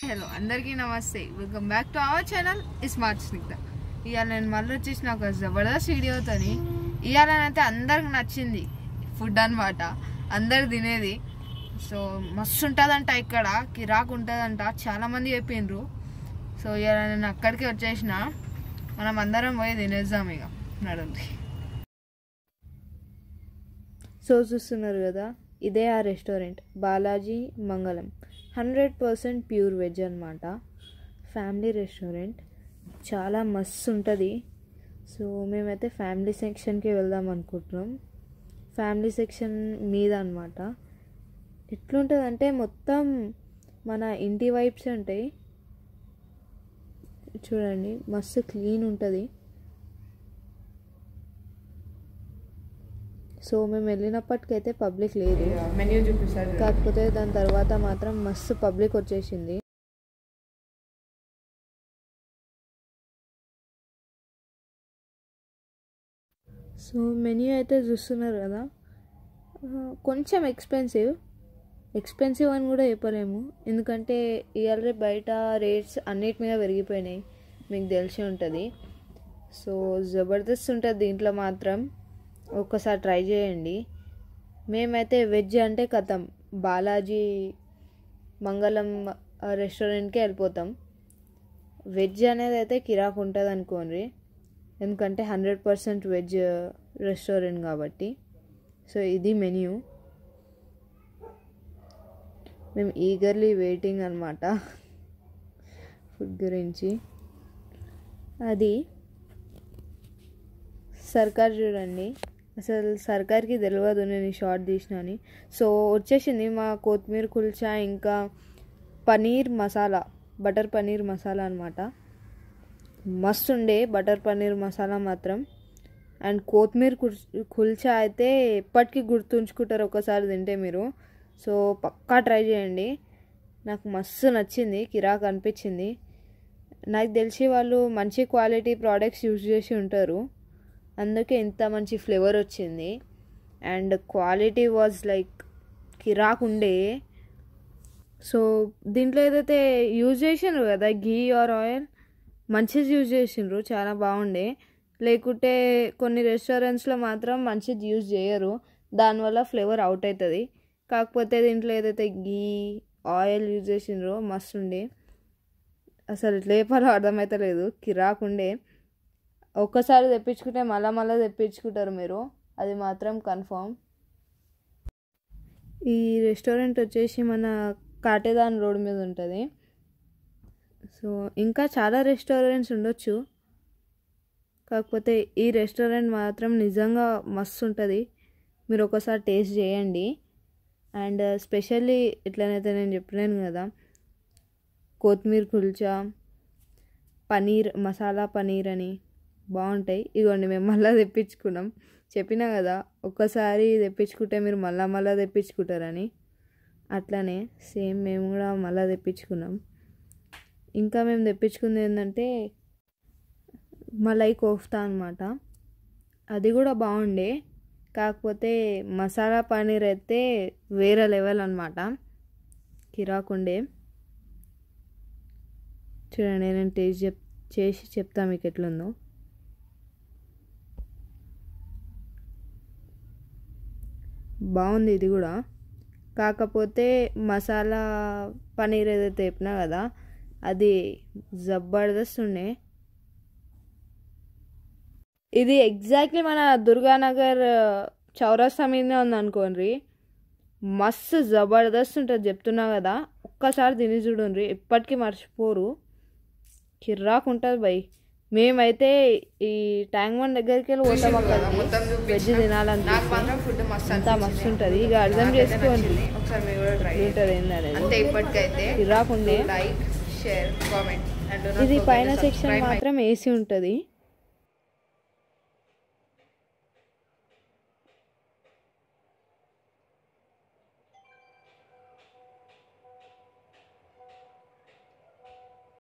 Hello అందరికీ నమస్తే welcome back to our channel smart Snigdha ఇవాళ నేను మళ్ళీ వచ్చేసిన ఒక జబర్దస్త్ వీడియోతోని ఇవాళ అయితే అందరికి నచ్చింది ఫుడ్ అన్నమాట అందరు తినేది సో మస్తు ఉంటుందంట ఇక్కడ కిరాక్ ఉంటుందంట చాలామంది చెప్పిండ్రు సో ఇవాళ నేను అక్కడికి వచ్చేసిన మనం అందరం పోయి తినేద్దాం ఇక నడుంది సో చూస్తున్నారు కదా ఇదే ఆ restaurant Balaji Mangalam hundred percent pure veg అనమాట ఫ్యామిలీ రెస్టారెంట్ చాలా మస్తు ఉంటుంది సో మేమైతే ఫ్యామిలీ సెక్షన్కి వెళ్దాం అనుకుంటున్నాం ఫ్యామిలీ సెక్షన్ మీద అనమాట ఎట్లుంటుంది అంటే మొత్తం మన ఇంటి వైబ్స్ ఉంటాయి చూడండి మస్తు క్లీన్ ఉంటుంది సో మేము వెళ్ళినప్పటికైతే పబ్లిక్ లేదు మెన్యూ చూపిస్తారు కాకపోతే దాని తర్వాత మాత్రం మస్తు పబ్లిక్ వచ్చేసింది సో మెన్యూ అయితే చూస్తున్నారు కదా ఆ, కొంచెం ఎక్స్పెన్సివ్ ఎక్స్పెన్సివ్ అని కూడా చెప్పలేము ఎందుకంటే ఇవాళ రేపు బయట రేట్స్ అన్నిటి మీద పెరిగిపోయినాయి మీకు తెలిసి ఉంటుంది సో జబర్దస్త్ ఉంటుంది దీంట్లో మాత్రం ఒక్కసారి ట్రై చేయండి మేమైతే వెజ్ అంటే కథం బాలాజీ మంగళం రెస్టారెంట్కి వెళ్ళిపోతాం వెజ్ అనేది అయితే కిరాక్ ఉంటుంది అనుకోండి ఎందుకంటే హండ్రెడ్ పర్సెంట్ వెజ్ రెస్టారెంట్ కాబట్టి సో ఇది మెన్యూ మేము ఈగర్లీ వెయిటింగ్ అనమాట ఫుడ్ గురించి అది సర్కార్ చూడండి అసలు సర్కార్కి తెలియదు నేను ఈ షార్ట్ తీసిన అని సో వచ్చేసింది మా కొత్తిమీర కుల్చా ఇంకా పనీర్ మసాలా బటర్ పనీర్ మసాలా అనమాట మస్తు ఉండే బటర్ పనీర్ మసాలా మాత్రం అండ్ కొత్తిమీర కుల్- కుల్చా అయితే ఎప్పటికీ గుర్తుంచుకుంటారు ఒకసారి తింటే మీరు సో పక్కా ట్రై చేయండి నాకు మస్తు నచ్చింది కిరాక్ అనిపించింది నాకు తెలిసి వాళ్ళు మంచి క్వాలిటీ ప్రోడక్ట్స్ యూజ్ చేసి ఉంటారు అందుకే ఇంత మంచి ఫ్లేవర్ వచ్చింది అండ్ క్వాలిటీ వాజ్ లైక్ కిరాక్ ఉండే సో దీంట్లో ఏదైతే యూజ్ చేసిండ్రు కదా ఘీ ఆర్ ఆయిల్ మంచిది యూజ్ చేసిండ్రు చాలా బాగుండే లేకుంటే కొన్ని రెస్టారెంట్స్లో మాత్రం మంచిది యూజ్ చేయరు దానివల్ల ఫ్లేవర్ అవుట్ అవుతుంది కాకపోతే దీంట్లో ఏదైతే ఘీ ఆయిల్ యూజ్ చేసిండ్రో మస్తు ఉండే అసలు ఎట్లా చెప్పాలో అర్థమవుతలేదు కిరాక్ ఉండే ఒక్కసారి తెప్పించుకుంటే మళ్ళా మళ్ళీ తెప్పించుకుంటారు మీరు అది మాత్రం కన్ఫర్మ్ ఈ రెస్టారెంట్ వచ్చేసి మన కాటేదాన్ రోడ్ మీద ఉంటుంది సో ఇంకా చాలా రెస్టారెంట్స్ ఉండొచ్చు కాకపోతే ఈ రెస్టారెంట్ మాత్రం నిజంగా మస్తు ఉంటుంది మీరు ఒకసారి టేస్ట్ చేయండి అండ్ స్పెషల్లీ ఎట్లనైతే నేను చెప్పలేను కదా కొత్తిమీర కుల్చా పనీర్ మసాలా పనీర్ అని బాగుంటాయి ఇగోండి మేము మళ్ళీ తెప్పించుకున్నాం చెప్పినా కదా ఒక్కసారి తెప్పించుకుంటే మీరు మళ్ళా మళ్ళీ తెప్పించుకుంటారని అట్లానే సేమ్ మేము కూడా మళ్ళీ తెప్పించుకున్నాం ఇంకా మేము తెప్పించుకుంది ఏంటంటే మలై కోఫ్తా అనమాట అది కూడా బాగుండే కాకపోతే మసాలా పనీర్ అయితే వేరే లెవెల్ అనమాట కిరాకుండే చూడండి నేను టేస్ట్ చెప్ చేసి చెప్తా మీకు ఎట్లుందో బాగుంది ఇది కూడా కాకపోతే మసాలా పనీర్ ఏదైతే చెప్పినా కదా అది జబర్దస్త్ ఉండే ఇది ఎగ్జాక్ట్లీ మన దుర్గానగర్ చౌరస్తా మీదనే ఉంది అనుకోండి మస్తు జబర్దస్త్ ఉంటుంది చెప్తున్నా కదా ఒక్కసారి తిని చూడండి ఎప్పటికీ మర్చిపోరు కిర్రాక్ ఉంటుంది బై మేమైతే ఈ ట్యాంక్ బండ్ దగ్గరికి వెళ్ళి పోతాం మొత్తం అక్కడికి చూపించిన. వెజ్ నాకు తినాలనిపిస్తుంది మాత్రం ఫుడ్ మస్తు అంతా మస్తు అనిపించింది. ఉంటుంది ఇక అర్థం నాకైతే చేసుకోండి నచ్చింది. ఒకసారి మీరు కూడా ట్రై ఉంటుంది ఏందనేది అంతే ఇప్పటికైతే కిర్రాక్ ఉండే లైక్ షేర్ కామెంట్ ఇది పైన సెక్షన్ మాత్రం ఏసీ ఉంటుంది